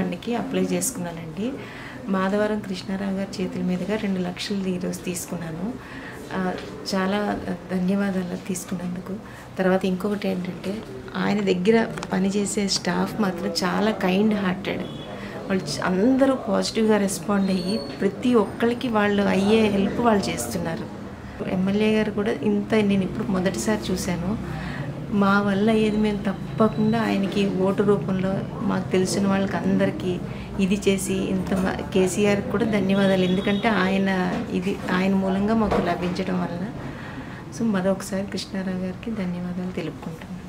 ఫండ్కి apply చేసుకున్నానండి మాధవరం కృష్ణారావు గారి చేతుల మీదుగా రెండు లక్షలు ఈరోజు తీసుకున్నాను ఆ, చాలా ధన్యవాదాలు తీసుకున్నందుకు తర్వాత ఇంకొకటి ఏంటంటే ఆయన దగ్గర పనిచేసే స్టాఫ్ మాత్రం చాలా కైండ్ హార్టెడ్ వాళ్ళు చ- అందరూ పాజిటివ్గా రెస్పాండ్ అయ్యి ప్రతి ఒక్కరికి వాళ్ళు అయ్యే హెల్ప్ వాళ్ళు చేస్తున్నారు ఎమ్మెల్యే గారు కూడా ఇంత నేను ఇప్పుడు మొదటిసారి చూశాను మా వల్ల అయ్యేది మేము తప్పకుండా ఆయనకి ఓటు రూపంలో మాకు తెలిసిన వాళ్ళకి అందరికీ ఇది చేసి ఇంత మ- కేసీఆర్ కూడా ధన్యవాదాలు ఎందుకంటే ఆయన ఇది ఆయన మూలంగా మాకు లభించడం వలన సో మరొకసారి కృష్ణారావు గారికి ధన్యవాదాలు తెలుపుకుంటున్నాను